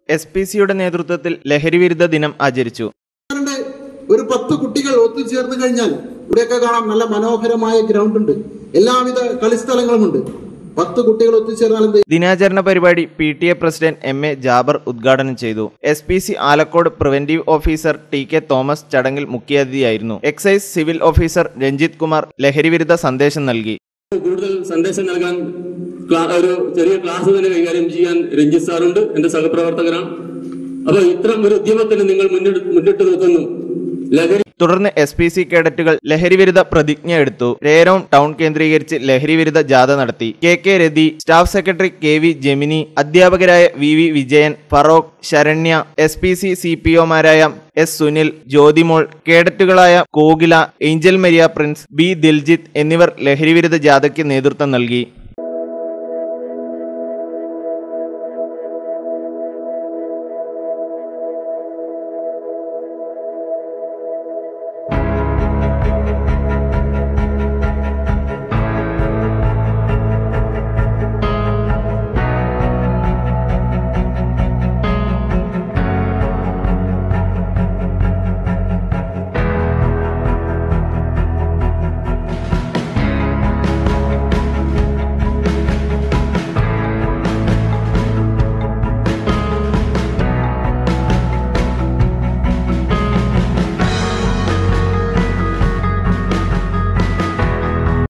S P സിയുടെ നേതൃത്വത്തിൽ ലഹരിവിരുദ്ധ ദിനം ആചരിച്ചു ണ്ട് ഒരു പത്ത് കുട്ടികൾ ഒത്തുചേർന്ന് കഴിഞ്ഞാൽ ഇവിടെയൊക്കെ കാണാം നല്ല മനോഹരമായ ഗ്രൗണ്ട് ഉണ്ട് എല്ലാവിധ കളിസ്ഥലങ്ങളുമുണ്ട് പത്ത് കുട്ടികൾ ഒത്തുചേർന്നാൽ എന്ത് ദിനാചരണ പരിപാടി P T A president M A Jabar ഉദ്ഘാടനം ചെയ്തു S P C Alakode preventive officer T K Thomas ചടങ്ങിൽ മുഖ്യാതിഥിയായിരുന്നു excise civil officer Ranjith Kumar ലഹരിവിരുദ്ധ സന്ദേശം നൽകി കൂടുതൽ സന്ദേശം നൽകാൻ ക്ലാ- ഒരു ചെറിയ ക്ലാസ് തന്നെ കൈകാര്യം ചെയ്യാൻ രഞ്ജിത്ത് സാറുണ്ട് എന്റെ സഹപ്രവർത്തകരാണ് അപ്പൊ ഇത്തരം ഒരു ഉദ്യമത്തിന് നിങ്ങൾ മുന്നിട്ട് മുന്നിട്ട് നിൽക്കുന്നു ലഹരി തുടർന്ന് എസ് പി സി കേഡറ്റുകൾ ലഹരിവിരുദ്ധ പ്രതിജ്ഞ എടുത്തു രേരോം ടൗൺ കേന്ദ്രീകരിച്ച് ലഹരിവിരുദ്ധ ജാഥ നടത്തി K K Rathi staff secretary K V Jemini അധ്യാപകരായ V V Vijayan Farook Saranya S P C C P ഒമാരായ എസ് സുനിൽ ജ്യോതിമോൾ കേഡറ്റുകളായ കോകില ഏഞ്ചൽ മരിയ പ്രിൻസ് ബി ദിൽജിത്ത് എന്നിവർ ലഹരിവിരുദ്ധ ജാഥയ്ക്ക് നേതൃത്വം നൽകി